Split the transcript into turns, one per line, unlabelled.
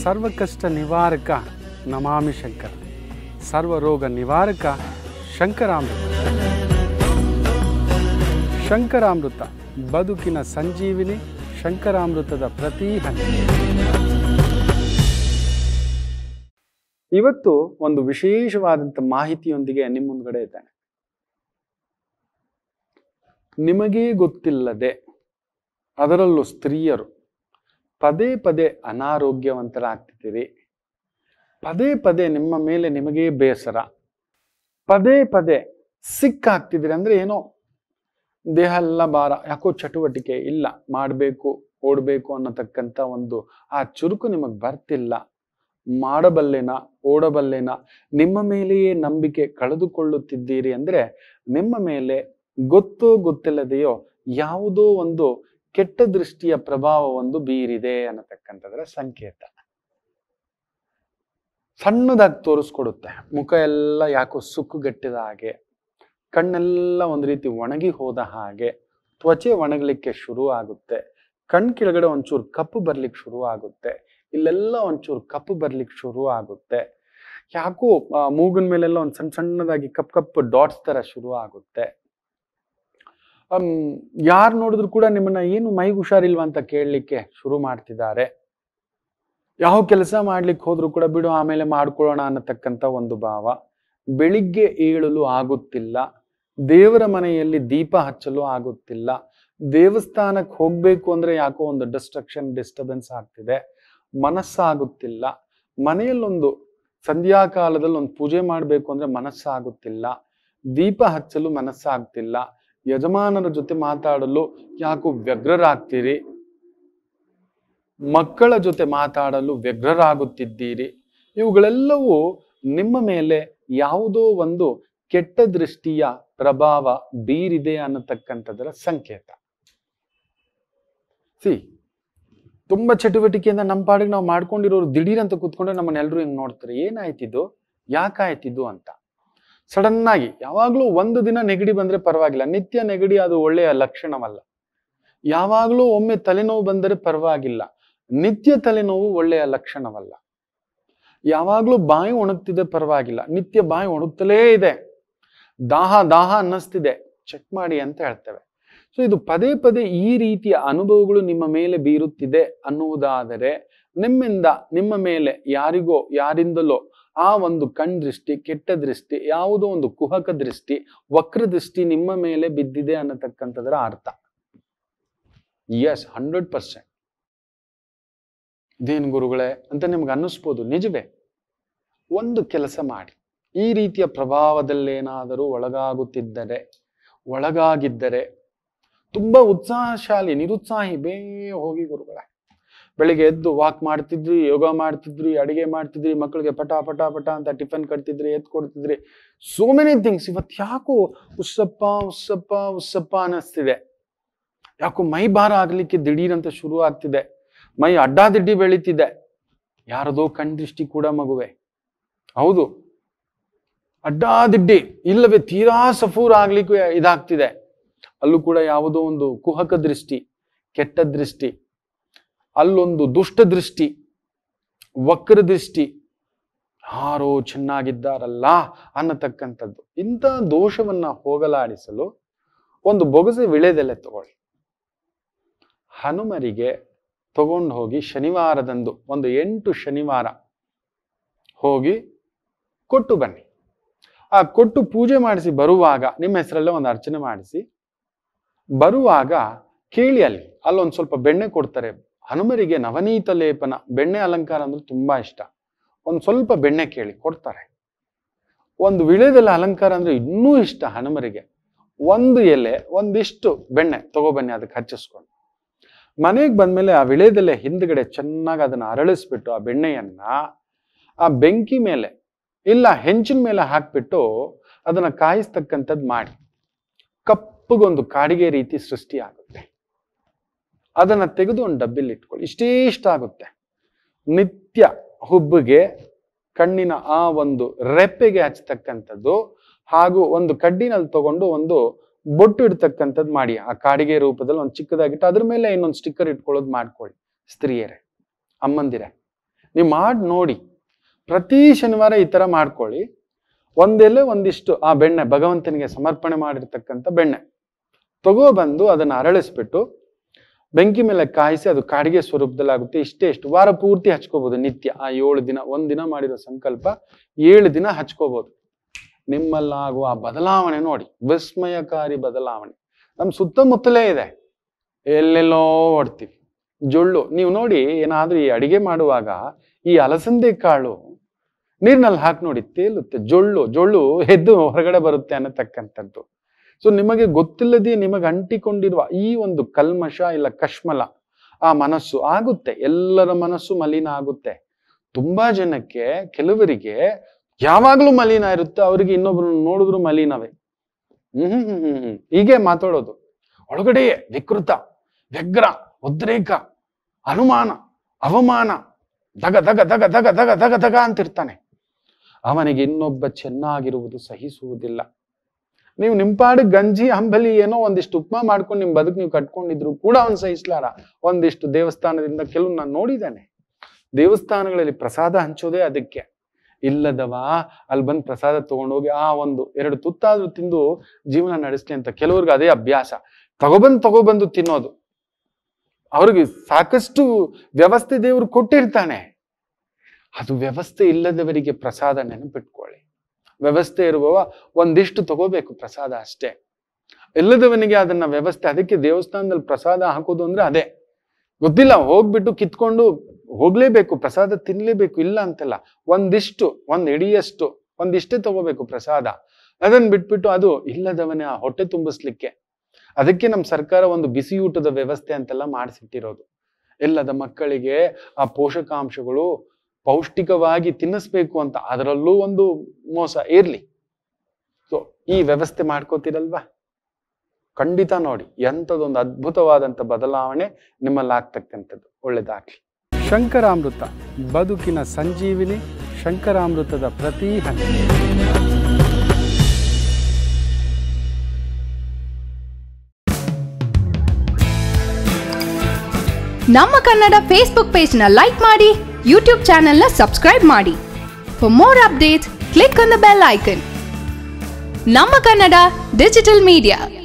ಸರ್ವಕಷ್ಟ ನಿವಾರಕ ನಮಾಮಿ ಶಂಕರ ಸರ್ವರೋಗ ನಿವಾರಕ ಶಂಕರಾಮೃತ ಶಂಕರಾಮೃತ ಬದುಕಿನ ಸಂಜೀವಿನಿ ಶಂಕರಾಮೃತದ ಪ್ರತಿ ಹನಿ ಇವತ್ತು ಒಂದು ವಿಶೇಷವಾದಂಥ ಮಾಹಿತಿಯೊಂದಿಗೆ ನಿಮ್ಮ ಮುಂದ್ಗಡೆ ಇದ್ದೇನೆ ನಿಮಗೇ ಗೊತ್ತಿಲ್ಲದೆ ಅದರಲ್ಲೂ ಸ್ತ್ರೀಯರು ಪದೇ ಪದೇ ಅನಾರೋಗ್ಯವಂತರಾಗ್ತಿದ್ದೀರಿ ಪದೇ ಪದೇ ನಿಮ್ಮ ಮೇಲೆ ನಿಮಗೇ ಬೇಸರ ಪದೇ ಪದೇ ಸಿಕ್ಕಾಗ್ತಿದ್ದೀರಿ ಅಂದ್ರೆ ಏನೋ ದೇಹ ಎಲ್ಲ ಭಾರ ಯಾಕೋ ಚಟುವಟಿಕೆ ಇಲ್ಲ ಮಾಡಬೇಕು ಓಡಬೇಕು ಅನ್ನತಕ್ಕಂಥ ಒಂದು ಆ ಚುರುಕು ನಿಮಗೆ ಬರ್ತಿಲ್ಲ ಮಾಡಬಲ್ಲೆನ ಓಡಬಲ್ಲೆನ ನಿಮ್ಮ ಮೇಲೆಯೇ ನಂಬಿಕೆ ಕಳೆದುಕೊಳ್ಳುತ್ತಿದ್ದೀರಿ ಅಂದ್ರೆ ನಿಮ್ಮ ಮೇಲೆ ಗೊತ್ತೋ ಗೊತ್ತಿಲ್ಲದೆಯೋ ಯಾವುದೋ ಒಂದು ಕೆಟ್ಟ ದೃಷ್ಟಿಯ ಪ್ರಭಾವ ಒಂದು ಬೀರಿದೆ ಅನ್ನತಕ್ಕಂಥದ್ರ ಸಂಕೇತ ಸಣ್ಣದಾಗಿ ತೋರಿಸ್ಕೊಡುತ್ತೆ ಮುಖ ಎಲ್ಲ ಯಾಕೋ ಸುಕ್ಕುಗಟ್ಟಿದ ಹಾಗೆ ಕಣ್ಣೆಲ್ಲ ಒಂದು ರೀತಿ ಒಣಗಿ ಹೋದ ಹಾಗೆ ತ್ವಚೆ ಒಣಗಲಿಕ್ಕೆ ಶುರು ಆಗುತ್ತೆ ಕಣ್ ಕೆಳಗಡೆ ಒಂಚೂರು ಕಪ್ಪು ಬರ್ಲಿಕ್ಕೆ ಶುರು ಆಗುತ್ತೆ ಇಲ್ಲೆಲ್ಲ ಒಂಚೂರು ಕಪ್ಪು ಬರ್ಲಿಕ್ಕೆ ಶುರು ಆಗುತ್ತೆ ಯಾಕೋ ಆ, ಮೂಗಿನ ಮೇಲೆಲ್ಲ ಒಂದು ಸಣ್ಣ ಸಣ್ಣದಾಗಿ ಕಪ್ ಕಪ್ಪು ಡಾಟ್ಸ್ ತರ ಶುರು ಆಗುತ್ತೆ ಯಾರು ನೋಡಿದ್ರು ಕೂಡ ನಿಮ್ಮನ್ನ ಏನು ಮೈಗೆ ಹುಷಾರಿಲ್ವಾ ಅಂತ ಕೇಳಲಿಕ್ಕೆ ಶುರು ಮಾಡ್ತಿದ್ದಾರೆ ಯಾವ ಕೆಲಸ ಮಾಡ್ಲಿಕ್ಕೆ ಹೋದ್ರು ಕೂಡ ಬಿಡು ಆಮೇಲೆ ಮಾಡ್ಕೊಳ್ಳೋಣ ಅನ್ನತಕ್ಕಂಥ ಒಂದು ಭಾವ ಬೆಳಿಗ್ಗೆ ಏಳಲು ಆಗುತ್ತಿಲ್ಲ ದೇವರ ಮನೆಯಲ್ಲಿ ದೀಪ ಹಚ್ಚಲು ಆಗುತ್ತಿಲ್ಲ ದೇವಸ್ಥಾನಕ್ಕೆ ಹೋಗ್ಬೇಕು ಅಂದ್ರೆ ಯಾಕೋ ಒಂದು ಡಿಸ್ಟ್ರಕ್ಷನ್ ಡಿಸ್ಟರ್ಬೆನ್ಸ್ ಆಗ್ತಿದೆ ಮನಸ್ಸಾಗುತ್ತಿಲ್ಲ ಮನೆಯಲ್ಲೊಂದು ಸಂಧ್ಯಾಕಾಲದಲ್ಲಿ ಒಂದು ಪೂಜೆ ಮಾಡಬೇಕು ಅಂದ್ರೆ ಮನಸ್ಸಾಗುತ್ತಿಲ್ಲ ದೀಪ ಹಚ್ಚಲು ಮನಸ್ಸಾಗ್ತಿಲ್ಲ ಯಜಮಾನರ ಜೊತೆ ಮಾತಾಡಲು ಯಾಕೋ ವ್ಯಗ್ರರಾಗ್ತೀರಿ ಮಕ್ಕಳ ಜೊತೆ ಮಾತಾಡಲು ವ್ಯಗ್ರರಾಗುತ್ತಿದ್ದೀರಿ ಇವುಗಳೆಲ್ಲವೂ ನಿಮ್ಮ ಮೇಲೆ ಯಾವುದೋ ಒಂದು ಕೆಟ್ಟ ದೃಷ್ಟಿಯ ಪ್ರಭಾವ ಬೀರಿದೆ ಅನ್ನತಕ್ಕಂಥದ್ದರ ಸಂಕೇತ ಸಿ ತುಂಬಾ ಚಟುವಟಿಕೆಯಿಂದ ನಮ್ಮ ಪಾಡಿಗೆ ನಾವು ಮಾಡ್ಕೊಂಡಿರೋರು ದಿಢೀರ್ ಅಂತ ಕೂತ್ಕೊಂಡ್ರೆ ನಮ್ಮನ್ನೆಲ್ಲರೂ ಹಿಂಗ್ ನೋಡ್ತಾರೆ ಏನಾಯ್ತಿದ್ದು ಯಾಕಾಯ್ತಿದ್ದು ಅಂತ ಸಡನ್ ಆಗಿ ಯಾವಾಗ್ಲೂ ಒಂದು ದಿನ ನೆಗಡಿ ಬಂದ್ರೆ ಪರವಾಗಿಲ್ಲ ನಿತ್ಯ ನೆಗಡಿ ಅದು ಒಳ್ಳೆಯ ಲಕ್ಷಣವಲ್ಲ ಯಾವಾಗ್ಲೂ ಒಮ್ಮೆ ತಲೆನೋವು ಬಂದರೆ ಪರವಾಗಿಲ್ಲ ನಿತ್ಯ ತಲೆನೋವು ಒಳ್ಳೆಯ ಲಕ್ಷಣವಲ್ಲ ಯಾವಾಗ್ಲೂ ಬಾಯಿ ಒಣಗ್ತಿದೆ ಪರವಾಗಿಲ್ಲ ನಿತ್ಯ ಬಾಯಿ ಒಣಗ್ತಲೇ ಇದೆ ದಾಹ ದಾಹ ಅನ್ನಿಸ್ತಿದೆ ಚೆಕ್ ಮಾಡಿ ಅಂತ ಹೇಳ್ತೇವೆ ಸೊ ಇದು ಪದೇ ಪದೇ ಈ ರೀತಿಯ ಅನುಭವಗಳು ನಿಮ್ಮ ಮೇಲೆ ಬೀರುತ್ತಿದೆ ಅನ್ನುವುದಾದರೆ ನಿಮ್ಮಿಂದ ನಿಮ್ಮ ಮೇಲೆ ಯಾರಿಗೋ ಯಾರಿಂದಲೋ ಆ ಒಂದು ಕಣ್ ದೃಷ್ಟಿ ಕೆಟ್ಟ ದೃಷ್ಟಿ ಯಾವುದೋ ಒಂದು ಕುಹಕ ದೃಷ್ಟಿ ವಕ್ರ ದೃಷ್ಟಿ ನಿಮ್ಮ ಮೇಲೆ ಬಿದ್ದಿದೆ ಅನ್ನತಕ್ಕಂಥದ್ರ ಅರ್ಥ ಎಸ್ ಹಂಡ್ರೆಡ್ ಪರ್ಸೆಂಟ್ ಇದೇನು ಗುರುಗಳೇ ಅಂತ ನಿಮ್ಗೆ ಅನ್ನಿಸ್ಬೋದು ನಿಜವೇ ಒಂದು ಕೆಲಸ ಮಾಡಿ ಈ ರೀತಿಯ ಪ್ರಭಾವದಲ್ಲೇನಾದರೂ ಒಳಗಾಗುತ್ತಿದ್ದರೆ ಒಳಗಾಗಿದ್ದರೆ ತುಂಬಾ ಉತ್ಸಾಹಶಾಲಿ ನಿರುತ್ಸಾಹಿ ಬೇ ಹೋಗಿ ಗುರುಗಳೇ ಬೆಳಿಗ್ಗೆ ಎದ್ದು ವಾಕ್ ಮಾಡ್ತಿದ್ರಿ ಯೋಗ ಮಾಡ್ತಿದ್ರಿ ಅಡಿಗೆ ಮಾಡ್ತಿದ್ರಿ ಮಕ್ಕಳಿಗೆ ಪಟ ಪಟ ಪಟ ಅಂತ ಟಿಫನ್ ಕಟ್ತಿದ್ರಿ ಎತ್ ಕೊಡ್ತಿದ್ರಿ ಸೋ ಮೆನಿ ಥಿಂಗ್ಸ್ ಇವತ್ತು ಯಾಕೋ ಉಸ್ಸಪ್ಪ ಉಸ್ಸಪ್ಪ ಉಸ್ಸಪ್ಪ ಅನ್ನಿಸ್ತಿದೆ ಯಾಕೋ ಮೈ ಭಾರ ಆಗ್ಲಿಕ್ಕೆ ದಿಢೀರ್ ಅಂತ ಶುರು ಆಗ್ತಿದೆ ಮೈ ಅಡ್ಡಾದಿಡ್ಡಿ ಬೆಳೀತಿದೆ ಯಾರದೋ ಕಣ್ ದೃಷ್ಟಿ ಕೂಡ ಮಗುವೆ ಹೌದು ಅಡ್ಡಾದಿಡ್ಡಿ ಇಲ್ಲವೇ ತೀರಾ ಸಫೂರ್ ಆಗ್ಲಿಕ್ಕೆ ಇದಾಗ್ತಿದೆ ಅಲ್ಲೂ ಕೂಡ ಯಾವುದೋ ಒಂದು ಕುಹಕ ದೃಷ್ಟಿ ಕೆಟ್ಟ ದೃಷ್ಟಿ ಅಲ್ಲೊಂದು ದುಷ್ಟ ದೃಷ್ಟಿ ವಕ್ರ ದೃಷ್ಟಿ ಯಾರೋ ಚೆನ್ನಾಗಿದ್ದಾರಲ್ಲ ಅನ್ನತಕ್ಕಂಥದ್ದು ಇಂಥ ದೋಷವನ್ನ ಹೋಗಲಾಡಿಸಲು ಒಂದು ಬೊಗಸೆ ವಿಳೆದೆಲೆ ತಗೊಳ್ಳಿ ಹನುಮರಿಗೆ ತಗೊಂಡು ಹೋಗಿ ಶನಿವಾರದಂದು ಒಂದು ಎಂಟು ಶನಿವಾರ ಹೋಗಿ ಕೊಟ್ಟು ಬನ್ನಿ ಆ ಕೊಟ್ಟು ಪೂಜೆ ಮಾಡಿಸಿ ಬರುವಾಗ ನಿಮ್ಮ ಹೆಸರಲ್ಲೇ ಒಂದು ಅರ್ಚನೆ ಮಾಡಿಸಿ ಬರುವಾಗ ಕೇಳಿ ಅಲ್ಲಿ ಅಲ್ಲೊಂದು ಸ್ವಲ್ಪ ಬೆಣ್ಣೆ ಕೊಡ್ತಾರೆ ಹನುಮರಿಗೆ ನವನೀತ ಲೇಪನ ಬೆಣ್ಣೆ ಅಲಂಕಾರ ಅಂದ್ರೆ ತುಂಬಾ ಇಷ್ಟ ಒಂದು ಸ್ವಲ್ಪ ಬೆಣ್ಣೆ ಕೇಳಿ ಕೊಡ್ತಾರೆ ಒಂದು ವಿಳೆದೆಲೆ ಅಲಂಕಾರ ಅಂದ್ರೆ ಇನ್ನೂ ಇಷ್ಟ ಹನುಮರಿಗೆ ಒಂದು ಎಲೆ ಒಂದಿಷ್ಟು ಬೆಣ್ಣೆ ತಗೊಬನ್ನಿ ಅದಕ್ಕೆ ಹಚ್ಚಿಸ್ಕೊಂಡು ಮನೆಗೆ ಬಂದ್ಮೇಲೆ ಆ ವಿಳೆದೆಲೆ ಹಿಂದ್ಗಡೆ ಚೆನ್ನಾಗಿ ಅದನ್ನ ಅರಳಿಸ್ಬಿಟ್ಟು ಆ ಬೆಣ್ಣೆಯನ್ನ ಆ ಬೆಂಕಿ ಮೇಲೆ ಇಲ್ಲ ಹೆಂಚಿನ ಮೇಲೆ ಹಾಕ್ಬಿಟ್ಟು ಅದನ್ನ ಕಾಯಿಸ್ತಕ್ಕಂಥದ್ದು ಮಾಡಿ ಕಪ್ಪಗೊಂದು ಕಾಡಿಗೆ ರೀತಿ ಸೃಷ್ಟಿ ಆಗುತ್ತೆ ಅದನ್ನ ತೆಗೆದು ಒಂದು ಡಬ್ಬಿಲಿ ಇಟ್ಕೊಳ್ಳಿ ಇಷ್ಟೇ ಇಷ್ಟ ಆಗುತ್ತೆ ನಿತ್ಯ ಹುಬ್ಬಿಗೆ ಕಣ್ಣಿನ ಆ ಒಂದು ರೆಪ್ಪೆಗೆ ಹಚ್ಚತಕ್ಕಂಥದ್ದು ಹಾಗೂ ಒಂದು ಕಡ್ಡಿನಲ್ಲಿ ತಗೊಂಡು ಒಂದು ಬೊಟ್ಟು ಇಡ್ತಕ್ಕಂಥದ್ದು ಮಾಡಿ ಆ ಕಾಡಿಗೆ ರೂಪದಲ್ಲಿ ಒಂದು ಚಿಕ್ಕದಾಗಿಟ್ಟು ಅದ್ರ ಮೇಲೆ ಇನ್ನೊಂದು ಸ್ಟಿಕ್ಕರ್ ಇಟ್ಕೊಳ್ಳೋದು ಮಾಡ್ಕೊಳ್ಳಿ ಸ್ತ್ರೀಯರೇ ಅಮ್ಮಂದಿರೇ ನೀವು ಮಾಡಿ ನೋಡಿ ಪ್ರತಿ ಶನಿವಾರ ಈ ಥರ ಮಾಡ್ಕೊಳ್ಳಿ ಒಂದೆಲೆ ಒಂದಿಷ್ಟು ಆ ಬೆಣ್ಣೆ ಭಗವಂತನಿಗೆ ಸಮರ್ಪಣೆ ಮಾಡಿರ್ತಕ್ಕಂಥ ಬೆಣ್ಣೆ ತಗೋಬಂದು ಅದನ್ನು ಅರಳಿಸ್ಬಿಟ್ಟು ಬೆಂಕಿ ಮೇಲೆ ಕಾಯಿಸಿ ಅದು ಕಾಡಿಗೆ ಸ್ವರೂಪದಲ್ಲಾಗುತ್ತೆ ಇಷ್ಟೇ ಇಷ್ಟು ವಾರ ಪೂರ್ತಿ ಹಚ್ಕೋಬಹುದು ನಿತ್ಯ ಆ ಏಳು ದಿನ ಒಂದಿನ ಮಾಡಿರೋ ಸಂಕಲ್ಪ ಏಳು ದಿನ ಹಚ್ಕೋಬಹುದು ನಿಮ್ಮಲ್ಲಾಗುವ ಆ ಬದಲಾವಣೆ ನೋಡಿ ವಿಸ್ಮಯಕಾರಿ ಬದಲಾವಣೆ ನಮ್ಮ ಸುತ್ತಮುತ್ತಲೇ ಇದೆ ಎಲ್ಲೆಲ್ಲೋ ಓಡ್ತೀವಿ ಜೊಳ್ಳು ನೀವು ನೋಡಿ ಏನಾದ್ರೂ ಈ ಅಡಿಗೆ ಮಾಡುವಾಗ ಈ ಅಲಸಂದೆ ಕಾಳು ನೀರಿನಲ್ಲಿ ಹಾಕಿ ನೋಡಿ ತೇಲುತ್ತೆ ಜೊಳ್ಳು ಜೊಳ್ಳು ಎದ್ದು ಹೊರಗಡೆ ಬರುತ್ತೆ ಅನ್ನತಕ್ಕಂಥದ್ದು ಸೊ ನಿಮಗೆ ಗೊತ್ತಿಲ್ಲದೆ ನಿಮಗೆ ಅಂಟಿಕೊಂಡಿರುವ ಈ ಒಂದು ಕಲ್ಮಶ ಇಲ್ಲ ಕಶ್ಮಲ ಆ ಮನಸ್ಸು ಆಗುತ್ತೆ ಎಲ್ಲರ ಮನಸ್ಸು ಮಲಿನ ಆಗುತ್ತೆ ತುಂಬಾ ಜನಕ್ಕೆ ಕೆಲವರಿಗೆ ಯಾವಾಗ್ಲೂ ಮಲಿನ ಇರುತ್ತೆ ಅವರಿಗೆ ಇನ್ನೊಬ್ರು ನೋಡಿದ್ರು ಮಲಿನವೇ ಹ್ಮ್ ಹ್ಮ್ ಹ್ಮ್ ಹ್ಮ್ ಹ್ಮ್ ಹೀಗೆ ಮಾತಾಡೋದು ಒಳಗಡೆಯೇ ವಿಕೃತ ವ್ಯಗ್ರ ಉದ್ರೇಕ ಅನುಮಾನ ಅವಮಾನ ದಗ ದಗ ದಗ ದಗ ದಗ ದಗ ದಗ ಅಂತಿರ್ತಾನೆ ಅವನಿಗೆ ಇನ್ನೊಬ್ಬ ಚೆನ್ನಾಗಿರುವುದು ಸಹಿಸುವುದಿಲ್ಲ ನೀವು ನಿಂಪಾಡು ಗಂಜಿ ಹಂಬಲಿ ಏನೋ ಒಂದಿಷ್ಟು ಉಪ್ಮಾ ಮಾಡ್ಕೊಂಡು ನಿಮ್ ಬದುಕು ನೀವು ಕಟ್ಕೊಂಡಿದ್ರು ಕೂಡ ಅವನ್ ಸಹಿಸ್ಲಾರ ಒಂದಿಷ್ಟು ದೇವಸ್ಥಾನದಿಂದ ಕೆಲವು ನಾನು ನೋಡಿದ್ದಾನೆ ದೇವಸ್ಥಾನಗಳಲ್ಲಿ ಪ್ರಸಾದ ಹಂಚೋದೇ ಅದಕ್ಕೆ ಇಲ್ಲದವ ಅಲ್ಲಿ ಬಂದು ಪ್ರಸಾದ ತಗೊಂಡೋಗಿ ಆ ಒಂದು ಎರಡು ತುತ್ತಾದ್ರೂ ತಿಂದು ಜೀವನ ನಡೆಸ್ಲಿ ಅಂತ ಕೆಲವ್ರಿಗೆ ಅದೇ ಅಭ್ಯಾಸ ತಗೊಬಂದು ತಗೊಬಂದು ತಿನ್ನೋದು ಅವ್ರಿಗೆ ಸಾಕಷ್ಟು ವ್ಯವಸ್ಥೆ ದೇವರು ಕೊಟ್ಟಿರ್ತಾನೆ ಅದು ವ್ಯವಸ್ಥೆ ಇಲ್ಲದವರಿಗೆ ಪ್ರಸಾದ ನೆನಪಿಟ್ಕೊಳ್ಳಿ ವ್ಯವಸ್ಥೆ ಇರುವವ ಒಂದಿಷ್ಟು ತಗೋಬೇಕು ಪ್ರಸಾದ ಅಷ್ಟೇ ಇಲ್ಲದವನಿಗೆ ಅದನ್ನ ವ್ಯವಸ್ಥೆ ಅದಕ್ಕೆ ದೇವಸ್ಥಾನದಲ್ಲಿ ಪ್ರಸಾದ ಹಾಕೋದು ಅಂದ್ರೆ ಅದೇ ಗೊತ್ತಿಲ್ಲ ಹೋಗ್ಬಿಟ್ಟು ಕಿತ್ಕೊಂಡು ಹೋಗ್ಲೇಬೇಕು ಪ್ರಸಾದ ತಿನ್ಲೇಬೇಕು ಇಲ್ಲ ಅಂತಲ್ಲ ಒಂದಿಷ್ಟು ಒಂದ್ ಇಡಿಯಷ್ಟು ಒಂದಿಷ್ಟೇ ತಗೋಬೇಕು ಪ್ರಸಾದ ಅದನ್ನ ಬಿಟ್ಬಿಟ್ಟು ಅದು ಇಲ್ಲದವನೇ ಆ ಹೊಟ್ಟೆ ತುಂಬಿಸ್ಲಿಕ್ಕೆ ಅದಕ್ಕೆ ನಮ್ಮ ಸರ್ಕಾರ ಒಂದು ಬಿಸಿ ಊಟದ ವ್ಯವಸ್ಥೆ ಅಂತೆಲ್ಲ ಮಾಡಿಸಿಟ್ಟಿರೋದು ಎಲ್ಲದ ಮಕ್ಕಳಿಗೆ ಆ ಪೋಷಕಾಂಶಗಳು ಪೌಷ್ಟಿಕವಾಗಿ ತಿನ್ನಿಸ್ಬೇಕು ಅಂತ ಅದರಲ್ಲೂ ಒಂದು ಮೋಸ ಇರ್ಲಿ ಸೊ ಈ ವ್ಯವಸ್ಥೆ ಮಾಡ್ಕೋತಿರಲ್ವಾ ಖಂಡಿತ ನೋಡಿ ಎಂಥದೊಂದು ಅದ್ಭುತವಾದಂಥ ಬದಲಾವಣೆ ನಿಮ್ಮಲ್ಲಿ ಆಗ್ತಕ್ಕಂಥದ್ದು ಒಳ್ಳೇದಾಗ್ಲಿ ಶಂಕರಾಮೃತ ಬದುಕಿನ ಸಂಜೀವಿನಿ ಶಂಕರಾಮೃತದ ಪ್ರತಿ ಹನಿ
ನಮ್ಮ ಕನ್ನಡ ಫೇಸ್ಬುಕ್ ಪೇಜ್ನ ಲೈಕ್ ಮಾಡಿ ಯೂಟ್ಯೂಬ್ ಚಾನೆಲ್ನ ಸಬ್ಸ್ಕ್ರೈಬ್ ಮಾಡಿ for more updates click on the bell icon ನಮ್ಮ ಕನ್ನಡ ಡಿಜಿಟಲ್ ಮೀಡಿಯಾ